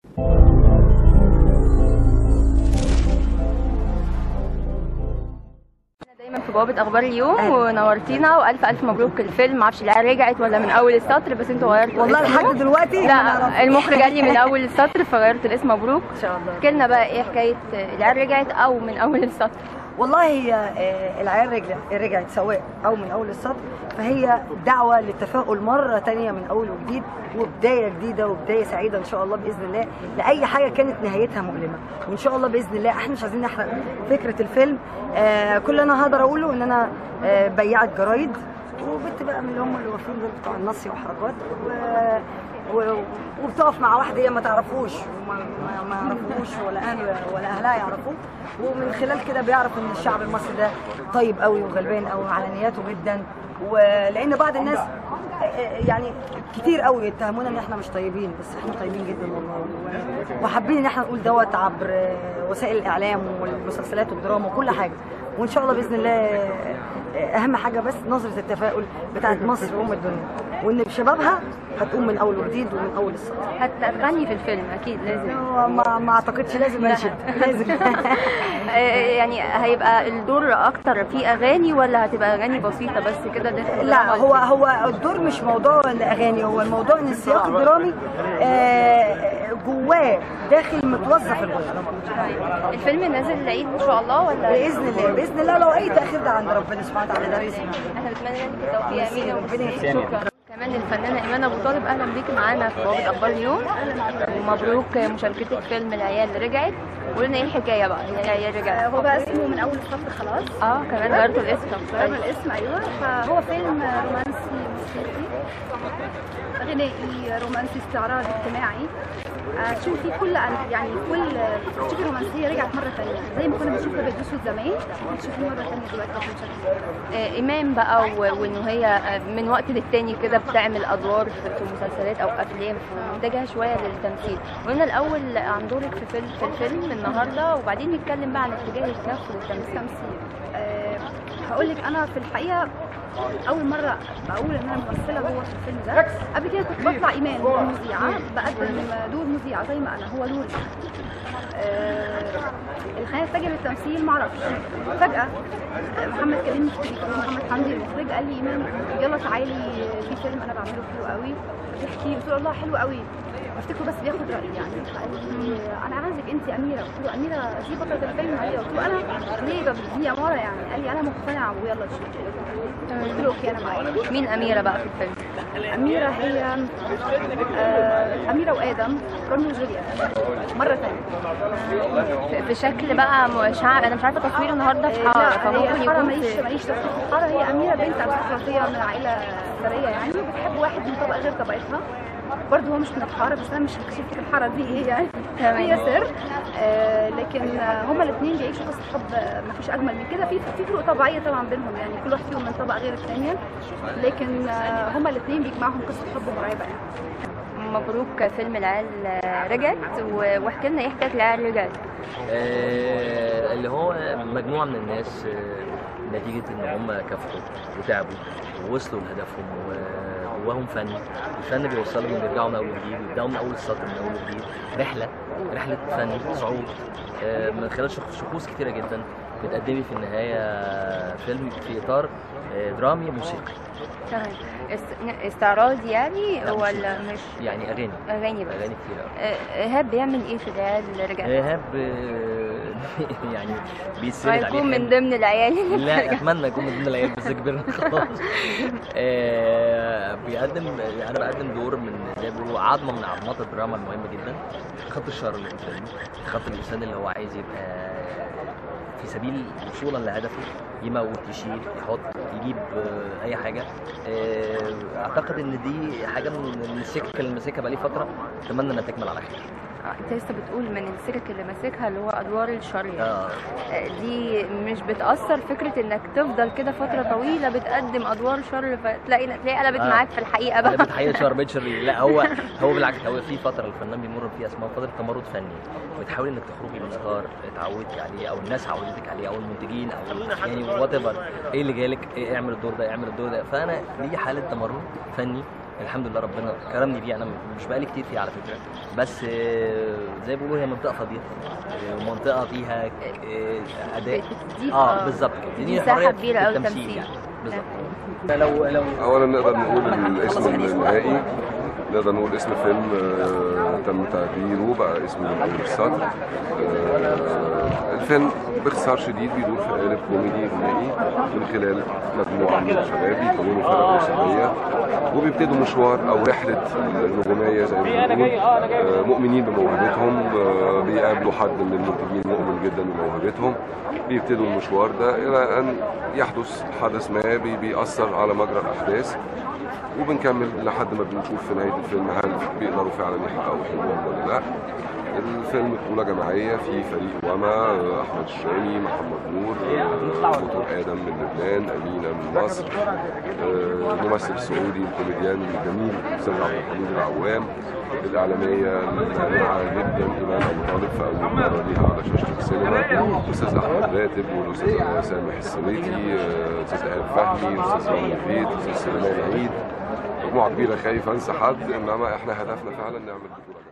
دايما في بوابه اخبار اليوم ونورتينا والف الف مبروك الفيلم معرفش العيال رجعت ولا من اول السطر بس انتوا غيرتوا والله اسمه. لحد دلوقتي ما لا نعرف. المخرج قال لي من اول السطر فغيرت الاسم مبروك ان شاء الله احكي لنا بقى ايه حكايه العيال رجعت او من اول السطر والله هي آه، العيال رجعت رجعت سواء او من اول السطر فهي دعوه للتفاؤل مره تانية من اول وجديد وبدايه جديده وبدايه سعيده ان شاء الله باذن الله لاي حاجه كانت نهايتها مؤلمه وان شاء الله باذن الله احنا مش عايزين نحرق فكره الفيلم آه كل اللي انا هقدر اقوله ان انا آه بياعه جرايد وبنت بقى من اللي هم اللي واقفين دول بتوع النصي وحركات و... و... وبتقف مع واحد هي ما تعرفوش وما ما, ما يعرفوش ولا اهله ولا اهلها يعرفوه ومن خلال كده بيعرف ان الشعب المصري ده طيب قوي وغلبان قوي على نياته جدا ولان بعض الناس يعني كتير قوي يتهمونا ان احنا مش طيبين بس احنا طيبين جدا والله وحابين ان احنا نقول دوت عبر وسائل الاعلام والمسلسلات والدراما وكل حاجه وان شاء الله باذن الله اهم حاجه بس نظره التفاؤل بتاعت مصر وام الدنيا وان بشبابها هتقوم من اول وجديد ومن اول السطر هت- هتغني في الفيلم اكيد لازم هو ما, ما اعتقدش لازم انشد لازم آه، يعني هيبقى الدور اكتر فيه اغاني ولا هتبقى اغاني بسيطه بس كده داخل لا الدراما؟ هو هو الدور مش موضوع الاغاني هو الموضوع ان السياق الدرامي آه، جواه داخل متوظف الجزء الفيلم نازل العيد ان شاء الله ولا باذن الله باذن الله لو اي تاخير ده عند ربنا سبحانه وتعالى ده رزق احنا بنتمنى لك التوفيق امين ربنا يخليك. شكرا كمان الفنانه ايمان ابو طالب اهلا بيكي معانا في بوابه اخبار اليوم ومبروك مشاركتك في فيلم العيال رجعت قولوا لنا ايه الحكايه بقى هي العيال رجعت هو بقى اسمه من اول السطر خلاص اه كمان غيرتوا الاسم غيرنا الاسم ايوه فهو فيلم رومانسي موسيقي غنائي رومانسي استعراض اجتماعي آه، تشوفي كل يعني كل تشوفي رومانسيه رجعت مره ثانيه زي ما كنا بنشوفها بيدوسوا زمان بتشوفي مره ثانيه دلوقتي في المسلسل آه، ايمان بقى و- وان هي آه، من وقت للتاني كده بتعمل ادوار في في مسلسلات او افلام متجهه شويه للتمثيل قلنا الاول عن دورك في فيلم في الفيلم النهارده وبعدين نتكلم بقى عن اتجاه الكف والتمثيل التمثيل أه هقول لك انا في الحقيقه اول مره بقول ان انا ممثله جوه في الفيلم ده قبل كده كنت بطلع ايمان مذيعه بقدم دور مذيعه زي ما انا هو دوري أه الحقيقه اتجه للتمثيل معرفش فجاه آه، محمد كلمني في التليفون محمد حمدي المخرج قال لي ايمان يلا تعالي في فيلم انا بعمله حلو قوي بتحكي لي قلت له الله حلو قوي افتكره بس بياخد رايي يعني قال لي انا عايزك انت اميره قلت له اميره دي بطله الفيلم هي قلت له انا ليه ده دي اماره يعني قال لي انا مقتنعه ويلا نشوف قلت له اوكي انا معاك مين اميره بقى في الفيلم اميره هي آه، اميره وادم روميو وجولييت مره ثانيه في- في شكل بقى م- شعب انا مش عارفه تصوير النهارده في حاره لا فممكن هي حاره يكون ماليش في ماليش تصوير في الحاره هي اميره بنت ارستقراطيه من عائله ثريه يعني وبتحب واحد من طبقه غير طبقتها برضه هو مش من الحاره بس انا مش هكشف لك الحاره دي ايه يعني تمام. هي سر آه لكن آه، هما الاثنين بيعيشوا قصه حب آه، ما فيش اجمل من كده في في فروق طبيعيه طبعا بينهم يعني كل واحد فيهم من طبقه غير الثانيه لكن آه، هما الاثنين بيجمعهم قصه حب مرعبه يعني مبروك فيلم العيال رجعت و- واحكي لنا ايه حكايه العيال رجعت آه، اللي هو مجموعة من الناس آه، نتيجة إن هم كافحوا وتعبوا ووصلوا لهدفهم وجواهم فن الفن بيوصلهم بيرجعوا من أول وجديد ويبدأوا من أول السطر من أول وجديد رحلة رحلة فن صعود آه، من خلال شخ- شخوص كتيرة جدا بتقدمي في النهاية فيلم في إطار آه، درامي موسيقي تمام است- استعراض يعني لا، ولا مش يعني أغاني اغاني بس أغاني كتير أوي. آه، ايهاب بيعمل ايه في العيال رجعت إيهاب آه، يعني بيتسرد عليه هيكون من حلم. ضمن العيال اللي لا رجعت. اتمنى يكون من ضمن العيال بس كبرنا خلاص آه، بيقدم انا بقدم دور من زي ما بيقولوا عظمه من عظمات الدراما المهمه جدا خط الشر اللي قدامي خط الانسان اللي هو عايز يبقى في سبيل وصولا لهدفه يموت يشيل يحط يجيب آه، اي حاجه آه، اعتقد ان دي حاجه من من السكه اللي ماسكها بقالي فتره اتمنى انها تكمل على خير آه، انت لسه بتقول من السكك اللي ماسكها اللي هو ادوار الشر يعني. آه، آه، دي مش بتأثر فكرة انك تفضل كده فترة طويلة بتقدم ادوار شر فتلاقي تلاقي قلبت آه. معاك في الحقيقة انا بقى بتحقيق شهر شرير لا هو هو بالعكس هو في فتره الفنان بيمر فيها اسمها فتره تمرد فني بتحاولي انك تخرجي من اطار اتعودتي عليه او الناس عودتك عليه او المنتجين او يعني وات ايفر ايه اللي جالك إيه اعمل الدور ده اعمل الدور ده فانا لي حاله تمرد فني الحمد لله ربنا كرمني بيه انا مش بقالي كتير فيه على فكره بس آه، زي ما بيقولوا هي منطقه فاضيه آه، منطقه فيها آه، اداء بتديك اه بالظبط كده دي تديني مساحة حرية كبيرة في أوي التمثيل تمثيل. يعني بالظبط لو لو اولا نقدر نقول الاسم النهائي نقدر نقول اسم فيلم آه، تم تعديله بقى اسمه من اول السطر آه، الفيلم باختصار شديد بيدور في قالب كوميدي غنائي من خلال مجموعه من الشباب بيكونوا فرق اسريه وبيبتدوا مشوار او رحله النجوميه زي ما بنقول آه، مؤمنين بموهبتهم آه، بيقابلوا حد من المنتجين مؤمن جدا بموهبتهم بيبتدوا المشوار ده الى ان يحدث حدث ما بي- بيأثر على مجرى الاحداث وبنكمل لحد ما بنشوف في نهايه الفيلم هل بيقدروا فعلا يحققوا حلمهم ولا لا الفيلم بطولة جماعية في فريق وما أحمد الشامي محمد نور آه، بطل آدم من لبنان أمينة من مصر آه، الممثل السعودي الكوميديان الجميل أستاذ عبد الحميد العوام الإعلامية المتابعة جدا إيمان أبو طالب في أول مرة ليها على شاشة السينما الأستاذ أحمد راتب والأستاذ سامح السويتي آه، أستاذ إيهاب فهمي الأستاذ رامي البيت الأستاذ سليمان عيد مجموعة كبيرة خايف أنسى حد إنما إحنا هدفنا فعلا نعمل بطولة جماعية